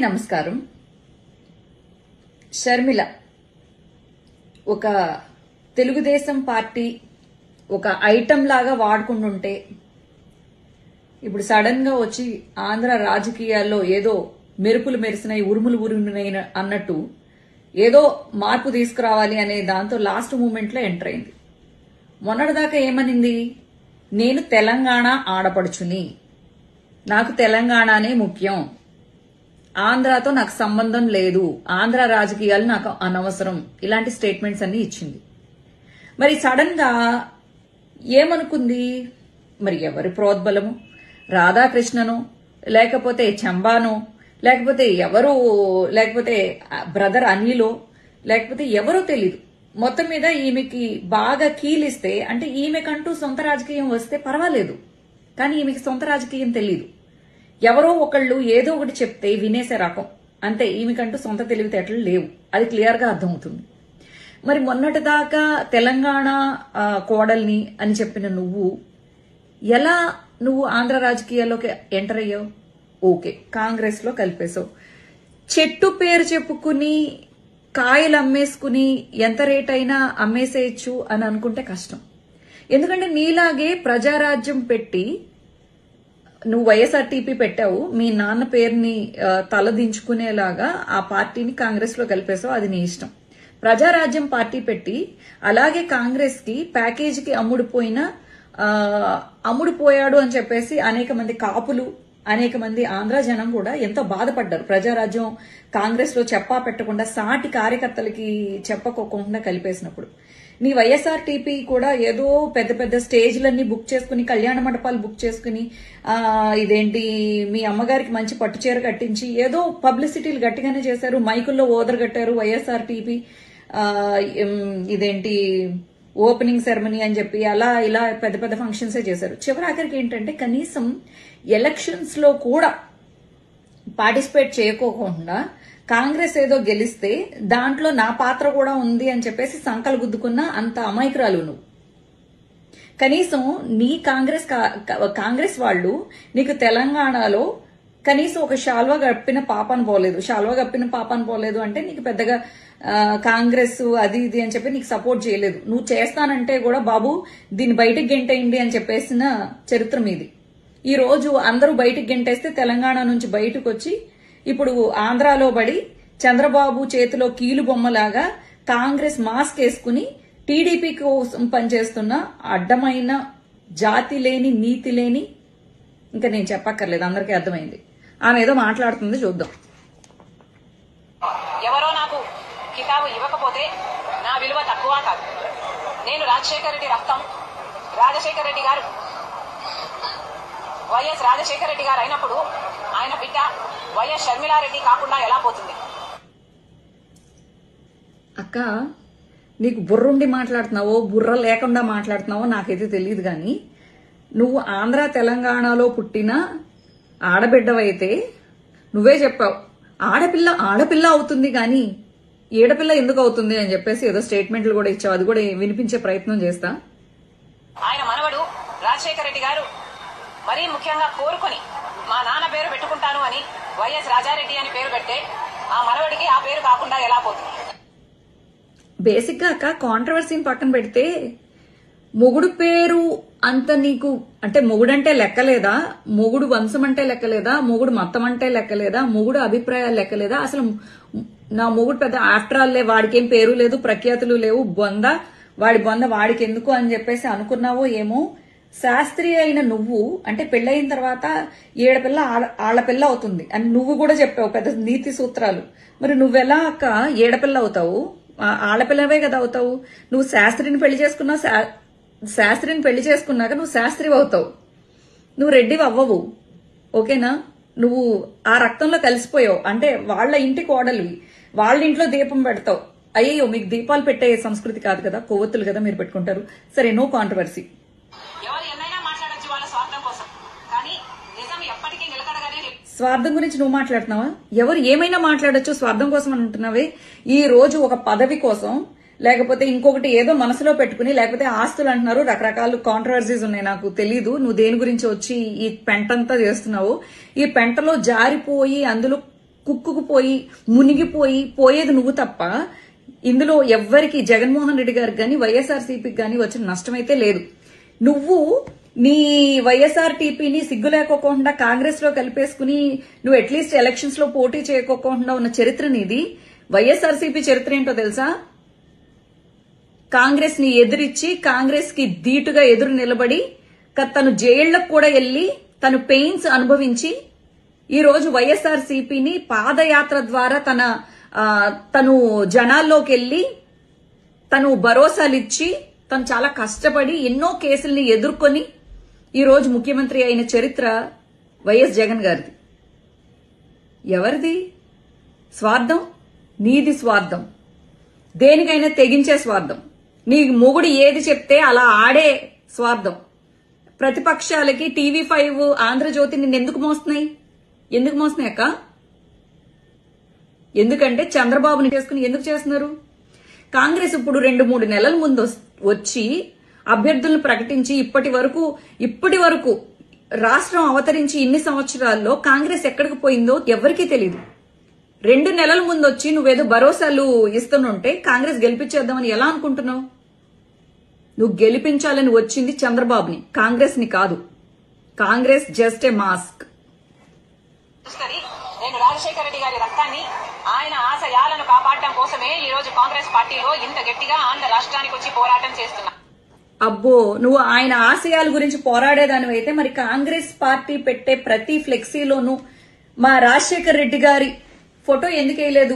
నమస్కారం షర్మిల ఒక తెలుగుదేశం పార్టీ ఒక ఐటమ్ లాగా వాడుకుంటుంటే ఇప్పుడు సడన్ గా వచ్చి ఆంధ్ర రాజకీయాల్లో ఏదో మెరుపులు మెరిసినాయి ఉరుములు ఉరుమునాయి అన్నట్టు ఏదో మార్పు తీసుకురావాలి అనే దాంతో లాస్ట్ మూమెంట్ లో ఎంటర్ అయింది మొన్నటిదాకా ఏమనింది నేను తెలంగాణ ఆడపడుచుని నాకు తెలంగాణనే ముఖ్యం ఆంధ్రాతో నాకు సంబంధం లేదు ఆంధ్ర రాజకీయాలు నాకు అనవసరం ఇలాంటి స్టేట్మెంట్స్ అన్ని ఇచ్చింది మరి సడన్ గా ఏమనుకుంది మరి ఎవరి ప్రోద్బలము రాధాకృష్ణను లేకపోతే చంబాను లేకపోతే ఎవరు లేకపోతే బ్రదర్ అనిలో లేకపోతే ఎవరో తెలీదు మొత్తం మీద ఈమెకి బాగా కీలిస్తే అంటే ఈమెకంటూ సొంత రాజకీయం వస్తే పర్వాలేదు కానీ ఈమెకి సొంత రాజకీయం తెలీదు ఎవరో ఒకళ్ళు ఏదో ఒకటి చెప్తే వినేసే రకం అంతే ఈమెకంటూ సొంత తెలివితేటలు లేవు అది క్లియర్ గా అర్థమవుతుంది మరి మొన్నటిదాకా తెలంగాణ ఆ, కోడల్ని అని చెప్పిన నువ్వు ఎలా నువ్వు ఆంధ్ర రాజకీయాల్లోకి ఎంటర్ అయ్యావు ఓకే కాంగ్రెస్ లో కలిపేశావు చెట్టు పేరు చెప్పుకుని కాయలు అమ్మేసుకుని ఎంత రేట్ అయినా అమ్మేసేయచ్చు అని అనుకుంటే కష్టం ఎందుకంటే నీలాగే ప్రజారాజ్యం పెట్టి నువ్వు వైఎస్ఆర్టీపీ పెట్టావు మీ నాన్న పేరుని ఆ, తలదించుకునేలాగా ఆ పార్టీని కాంగ్రెస్ లో కలిపేసావు అది నీ ఇష్టం ప్రజారాజ్యం పార్టీ పెట్టి అలాగే కాంగ్రెస్ కి ప్యాకేజీకి అమ్ముడుపోయిన ఆ, అమ్ముడుపోయాడు అని చెప్పేసి అనేక మంది కాపులు అనేక మంది ఆంధ్ర జనం కూడా ఎంతో బాధపడ్డారు ప్రజారాజ్యం కాంగ్రెస్ లో చెప్పా పెట్టకుండా సాటి కార్యకర్తలకి చెప్పకోకుండా కలిపేసినప్పుడు నీ వైఎస్ఆర్ టీపీ కూడా ఏదో పెద్ద పెద్ద స్టేజ్లన్నీ బుక్ చేసుకుని కళ్యాణ మండపాలు బుక్ చేసుకుని ఆ ఇదేంటి మీ అమ్మగారికి మంచి పట్టు చీర కట్టించి ఏదో పబ్లిసిటీలు గట్టిగానే చేశారు మైకుల్లో ఓదరు కట్టారు వైఎస్ఆర్ టీపీ ఆ, ఉమ్, ఇదేంటి ఓపెనింగ్ సెరమనీ అని చెప్పి అలా ఇలా పెద్ద పెద్ద ఫంక్షన్సే చేశారు చివరి ఆఖరికి ఏంటంటే కనీసం ఎలక్షన్స్ లో కూడా పార్టిసిపేట్ చేయకోకుండా కాంగ్రెస్ ఏదో గెలిస్తే దాంట్లో నా పాత్ర కూడా ఉంది అని చెప్పేసి సంకలు గుద్దుకున్న అంత అమాయకురాలు నువ్వు కనీసం నీ కాంగ్రెస్ కా- కా- కాంగ్రెస్ వాళ్ళు నీకు తెలంగాణలో కనీసం ఒక శాల్వా గప్పిన పాపన పోలేదు శాల్వా గప్పిన పాపన పోలేదు అంటే నీకు పెద్దగా ఆ, కాంగ్రెస్ అది ఇది అని చెప్పి నీకు సపోర్ట్ చేయలేదు నువ్వు చేస్తానంటే కూడా బాబు దీన్ని బయటకు గెంటేయండి అని చెప్పేసిన చరిత్ర మీది ఈ రోజు అందరూ బయటికి గెంటేస్తే తెలంగాణ నుంచి బయటకు వచ్చి ఇప్పుడు ఆంధ్రాలో పడి చంద్రబాబు చేతిలో కీలు బొమ్మలాగా కాంగ్రెస్ మాస్క్ వేసుకుని టీడీపీ కోసం పనిచేస్తున్న అడ్డమైన జాతి లేని నీతి లేని ఇంకా నేను చెప్పక్కర్లేదు అందరికీ అర్థమైంది ఆమె ఏదో మాట్లాడుతుంది చూద్దాం ఎవరో నాకు కితాబు ఇవ్వకపోతే నా విలువ తక్కువ కాదు నేను రాజశేఖర రెడ్డి రక్తం రాజశేఖర రెడ్డి గారు వైఎస్ రాజశేఖర రెడ్డి గారు అయినప్పుడు ఆయన బిడ్డ వైఎస్ షర్మిలారెడ్డి కాకుండా ఎలా పోతుంది అక్క నీకు బుర్రుండి మాట్లాడుతున్నావో బుర్ర లేకుండా మాట్లాడుతున్నావో నాకైతే తెలియదు కానీ నువ్వు ఆంధ్ర తెలంగాణలో పుట్టిన ఆడబిడ్డవైతే నువ్వే చెప్పావు ఆడపిల్ల ఆడపిల్ల అవుతుంది కానీ ఏడపిల్ల ఎందుకు అవుతుంది అని చెప్పేసి ఏదో స్టేట్మెంట్లు కూడా ఇచ్చావు అది కూడా వినిపించే ప్రయత్నం చేస్తా ఆయన మనవడు రాజశేఖర రెడ్డి గారు మరీ ముఖ్యంగా కోరుకొని మా నాన్న పేరు పెట్టుకుంటాను అని వైఎస్ రాజారెడ్డి అని పేరు పెడితే ఆ మనవడికి ఆ పేరు కాకుండా ఎలా పోతుంది బేసిక్ గా అక్క కాంట్రవర్సీని పక్కన పెడితే మొగుడు పేరు అంత నీకు అంటే మొగుడంటే లెక్కలేదా మొగుడు వంశం అంటే లెక్కలేదా మొగుడు మతం అంటే లెక్కలేదా మొగుడు అభిప్రాయాలు లెక్కలేదా అసలు నా మొగుడు పెద్ద ఆఫ్టర్ ఆల్లే వాడికేం పేరు లేదు ప్రఖ్యాతులు లేవు బొంద వాడి బొంద వాడికి ఎందుకు అని చెప్పేసి అనుకున్నావో ఏమో శాస్త్రి అయిన నువ్వు అంటే పెళ్ళయిన తర్వాత ఏడపిల్ల ఆడ- ఆడపిల్ల అవుతుంది అని నువ్వు కూడా చెప్పావు పెద్ద నీతి సూత్రాలు మరి నువ్వెలా అక్క ఏడపిల్ల అవుతావు ఆ- ఆడపిల్లవే కదా అవుతావు నువ్వు శాస్త్రిని పెళ్లి చేసుకున్నావు శా- శాస్త్రిని పెళ్లి చేసుకున్నాక నువ్వు శాస్త్రి అవుతావు నువ్వు రెడ్డివి అవ్వవు ఓకేనా నువ్వు ఆ రక్తంలో కలిసిపోయావు అంటే వాళ్ళ ఇంటి కోడలివి వాళ్ళ ఇంట్లో దీపం పెడతావు అయ్యో మీకు దీపాలు పెట్టే సంస్కృతి కాదు కదా కొవ్వొత్తులు కదా మీరు పెట్టుకుంటారు సరే నో కాంట్రవర్సీ ఎవరు ఎన్నైనా మాట్లాడొచ్చు వాళ్ళ స్వార్థం కోసం కానీ నిజం ఎప్పటికీ నిలకడగానే నిల్- స్వార్థం గురించి నువ్వు మాట్లాడుతున్నావా ఎవరు ఏమైనా మాట్లాడొచ్చు స్వార్థం కోసం అని అంటున్నావే ఈ రోజు ఒక పదవి కోసం లేకపోతే ఇంకొకటి ఏదో మనసులో పెట్టుకుని లేకపోతే ఆస్తులు అంటున్నారు రకరకాల కాంట్రవర్సీస్ ఉన్నాయి నాకు తెలీదు నువ్వు దేని గురించి వచ్చి ఈ పెంటంతా చేస్తున్నావు ఈ పెంటలో జారిపోయి అందులో కుక్కుకుపోయి మునిగిపోయి పోయేది నువ్వు తప్ప ఇందులో ఎవ్వరికి జగన్మోహన్ రెడ్డి గారికి కానీ వైఎస్ఆర్సీపీకి కానీ వచ్చిన నష్టమైతే లేదు నువ్వు నీ వైఎస్ఆర్ టీపీని సిగ్గు లేకోకుండా కాంగ్రెస్ లో కలిపేసుకుని నువ్వు అట్లీస్ట్ ఎలక్షన్స్ లో పోటీ చేయకోకుండా ఉన్న చరిత్ర నీది వైఎస్ఆర్సీపీ చరిత్ర ఏంటో తెలుసా కాంగ్రెస్ ని ఎదిరించి కాంగ్రెస్ కి ధీటుగా ఎదురు నిలబడి క- తను జైళ్లకు కూడా వెళ్లి తను పెయిన్స్ అనుభవించి ఈ రోజు వైఎస్ఆర్ సిపిని పాదయాత్ర ద్వారా తన ఆ, తను జనాల్లోకి వెళ్లి తను భరోసాలు ఇచ్చి తను చాలా కష్టపడి ఎన్నో కేసుల్ని ఎదుర్కొని ఈ రోజు ముఖ్యమంత్రి అయిన చరిత్ర వైఎస్ జగన్ గారిది ఎవరిది స్వార్థం నీది స్వార్థం దేనికైనా తెగించే స్వార్థం నీ మొగుడు ఏది చెప్తే అలా ఆడే స్వార్థం ప్రతిపక్షాలకి టీవీ ఫైవ్ ఆంధ్రజ్యోతి నిన్ను ఎందుకు మోస్తున్నాయి ఎందుకు మోస్తున్నాయి అక్క ఎందుకంటే చంద్రబాబుని చేసుకుని ఎందుకు చేస్తున్నారు కాంగ్రెస్ ఇప్పుడు రెండు మూడు నెలల ముందు వస్- వచ్చి అభ్యర్థులను ప్రకటించి ఇప్పటి వరకు ఇప్పటి వరకు రాష్ట్రం అవతరించి ఇన్ని సంవత్సరాల్లో కాంగ్రెస్ ఎక్కడికి పోయిందో ఎవరికీ తెలియదు రెండు నెలల ముందు వచ్చి నువ్వేదో భరోసాలు ఇస్తుంటే కాంగ్రెస్ గెలిపించేద్దామని ఎలా అనుకుంటున్నావు నువ్వు గెలిపించాలని వచ్చింది చంద్రబాబుని కాంగ్రెస్ ని కాదు కాంగ్రెస్ జస్ట్ ఏ మాస్క్ చూస్తుంది నేను రాజశేఖర రెడ్డి గారి రక్తాన్ని ఆయన ఆశయాలను కాపాడటం కోసమే ఈ రోజు కాంగ్రెస్ పార్టీలో ఇంత గట్టిగా ఆంధ్ర రాష్ట్రానికి వచ్చి పోరాటం చేస్తున్నా అబ్బో నువ్వు ఆయన ఆశయాల గురించి పోరాడేదానివైతే మరి కాంగ్రెస్ పార్టీ పెట్టే ప్రతి ఫ్లెక్సీలోనూ మా రాజశేఖర్ రెడ్డి గారి ఫోటో ఎందుకు వేయలేదు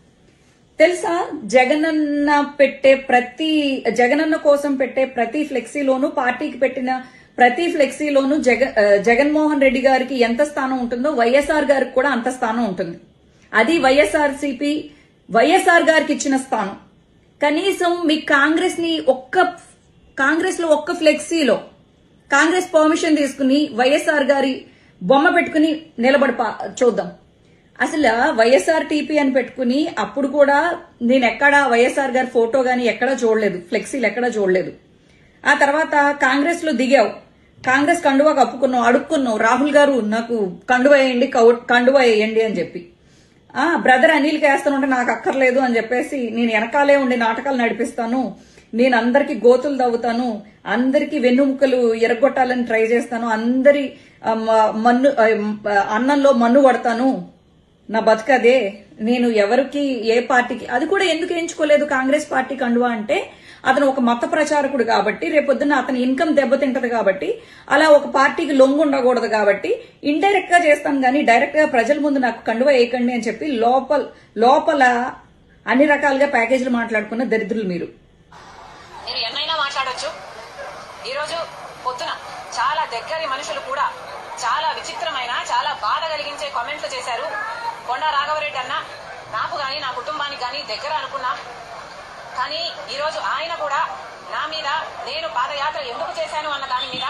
తెలుసా జగనన్న పెట్టే ప్రతి జగనన్న కోసం పెట్టే ప్రతి ఫ్లెక్సీలోనూ పార్టీకి పెట్టిన ప్రతి ఫ్లెక్సీలోనూ జగ ఆ, జగన్మోహన్ రెడ్డి గారికి ఎంత స్థానం ఉంటుందో వైఎస్ఆర్ గారికి కూడా అంత స్థానం ఉంటుంది అది వైఎస్ఆర్ సిపి వైఎస్ఆర్ గారికి ఇచ్చిన స్థానం కనీసం మీ కాంగ్రెస్ ని ఒక్క కాంగ్రెస్ లో ఒక్క ఫ్లెక్సీలో కాంగ్రెస్ పర్మిషన్ తీసుకుని వైఎస్ఆర్ గారి బొమ్మ పెట్టుకుని నిలబడి పా- చూద్దాం అసలు వైఎస్ఆర్ టీపీ అని పెట్టుకుని అప్పుడు కూడా నేను ఎక్కడా వైఎస్ఆర్ గారి ఫోటో గాని ఎక్కడా చూడలేదు ఫ్లెక్సీలు ఎక్కడా చూడలేదు ఆ తర్వాత కాంగ్రెస్ లో దిగావు కాంగ్రెస్ కండువా కప్పుకున్నావు అడుక్కున్నావు రాహుల్ గారు నాకు కండువా వేయండి కౌ- కండువా వేయండి అని చెప్పి ఆ బ్రదర్ అనిల్కి వేస్తానుంటే నాకు అక్కర్లేదు అని చెప్పేసి నేను వెనకాలే ఉండి నాటకాలు నడిపిస్తాను నేను అందరికి గోతులు తవ్వుతాను అందరికి వెన్నుముక్కలు ఎరగొట్టాలని ట్రై చేస్తాను అందరి ఆ, మ- మన్ను ఆ, అన్నంలో మన్ను పడతాను నా బతుకదే నేను ఎవరికి ఏ పార్టీకి అది కూడా ఎందుకు ఎంచుకోలేదు కాంగ్రెస్ పార్టీ కండువా అంటే అతను ఒక మత ప్రచారకుడు కాబట్టి రేపొద్దున అతని ఇన్కమ్ దెబ్బతింటది కాబట్టి అలా ఒక పార్టీకి లొంగు ఉండకూడదు కాబట్టి ఇండైరెక్ట్ గా చేస్తాను కానీ డైరెక్ట్ గా ప్రజల ముందు నాకు కండువా వేయకండి అని చెప్పి లోపల లోపల అన్ని రకాలుగా ప్యాకేజీలు మాట్లాడుకున్న దరిద్రులు మీరు మీరు ఎన్నైనా మాట్లాడొచ్చు ఈరోజు పొద్దున చాలా దగ్గరి మనుషులు కూడా చాలా విచిత్రమైన చాలా బాధ కలిగించే కామెంట్లు చేశారు కొండా రాఘవరెడ్డి అన్న నాకు గాని నా కుటుంబానికి గాని దగ్గర అనుకున్నా కానీ ఈరోజు ఆయన కూడా నా మీద నేను పాదయాత్ర ఎందుకు చేశాను అన్న దాని మీద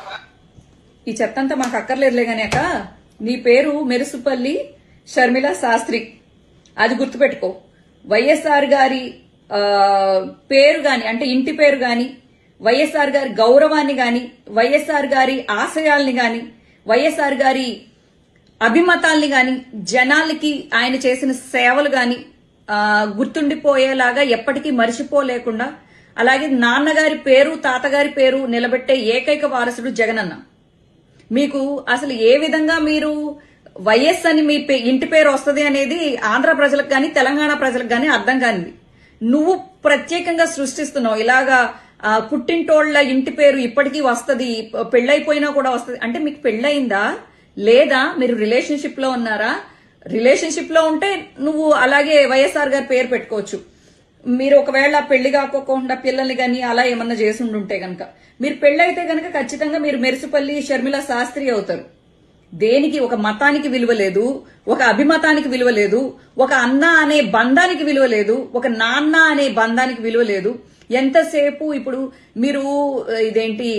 ఈ చెత్తంతా మాకు అక్కర్లేదులే గాని అక్క నీ పేరు మెరుసుపల్లి షర్మిల శాస్త్రి అది గుర్తుపెట్టుకో వైఎస్ఆర్ గారి ఆ, పేరు గాని అంటే ఇంటి పేరు గాని వైఎస్ఆర్ గారి గౌరవాన్ని గాని వైఎస్ఆర్ గారి ఆశయాల్ని గాని వైఎస్ఆర్ గారి అభిమతాల్ని గాని జనాలకి ఆయన చేసిన సేవలు గాని ఆ, గుర్తుండిపోయేలాగా ఎప్పటికీ మర్చిపోలేకుండా అలాగే నాన్నగారి పేరు తాతగారి పేరు నిలబెట్టే ఏకైక వారసుడు జగనన్న మీకు అసలు ఏ విధంగా మీరు వైఎస్ అని మీ పే- ఇంటి పేరు వస్తుంది అనేది ఆంధ్ర ప్రజలకు కానీ తెలంగాణ ప్రజలకు కానీ అర్థం కానిది నువ్వు ప్రత్యేకంగా సృష్టిస్తున్నావు ఇలాగా ఆ, పుట్టింటోళ్ల ఇంటి పేరు ఇప్పటికీ వస్తుంది పెళ్ళైపోయినా కూడా వస్తుంది అంటే మీకు పెళ్ళయిందా లేదా మీరు రిలేషన్షిప్ లో ఉన్నారా రిలేషన్షిప్ లో ఉంటే నువ్వు అలాగే వైఎస్ఆర్ గారి పేరు పెట్టుకోవచ్చు మీరు ఒకవేళ పెళ్లి కాకోకుండా పిల్లల్ని గాని అలా ఏమన్నా చేసి ఉంటే గనక మీరు పెళ్ళైతే గనక ఖచ్చితంగా మీరు మెరుసుపల్లి షర్మిల శాస్త్రి అవుతారు దేనికి ఒక మతానికి విలువ లేదు ఒక అభిమతానికి విలువ లేదు ఒక అన్న అనే బంధానికి విలువ లేదు ఒక నాన్న అనే బంధానికి విలువ లేదు ఎంతసేపు ఇప్పుడు మీరు ఆ, ఇదేంటి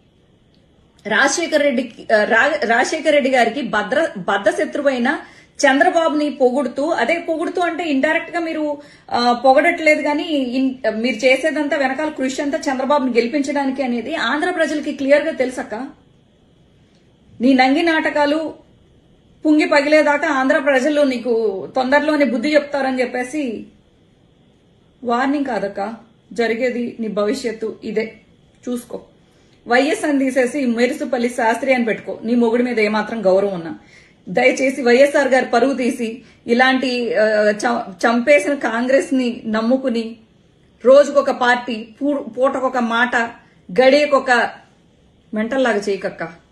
రాజశేఖర్ రెడ్డి రాజశేఖర్ రెడ్డి గారికి భద్ర బద్ద శత్రువైన చంద్రబాబుని పొగుడుతూ అదే పొగుడుతూ అంటే ఇండైరెక్ట్ గా మీరు ఆ, పొగడట్లేదు కానీ ఇన్- మీరు చేసేదంతా వెనకాల కృషి అంతా చంద్రబాబుని గెలిపించడానికి అనేది ఆంధ్ర ప్రజలకి క్లియర్ గా తెలుసక్క నీ నంగి నాటకాలు పుంగి పగిలేదాకా ఆంధ్ర ప్రజలు నీకు తొందరలోనే బుద్ధి చెప్తారని చెప్పేసి వార్నింగ్ కాదక్క జరిగేది నీ భవిష్యత్తు ఇదే చూసుకో వైఎస్ అని తీసేసి మెరుసుపల్లి శాస్త్రి అని పెట్టుకో నీ మొగుడి మీద ఏమాత్రం గౌరవం ఉన్నా దయచేసి వైఎస్ఆర్ గారు పరువు తీసి ఇలాంటి ఆ, చ- చంపేసిన కాంగ్రెస్ ని నమ్ముకుని రోజుకొక పార్టీ పూ- పూటకొక మాట గడియకొక మెంటల్లాగా చేయకక్క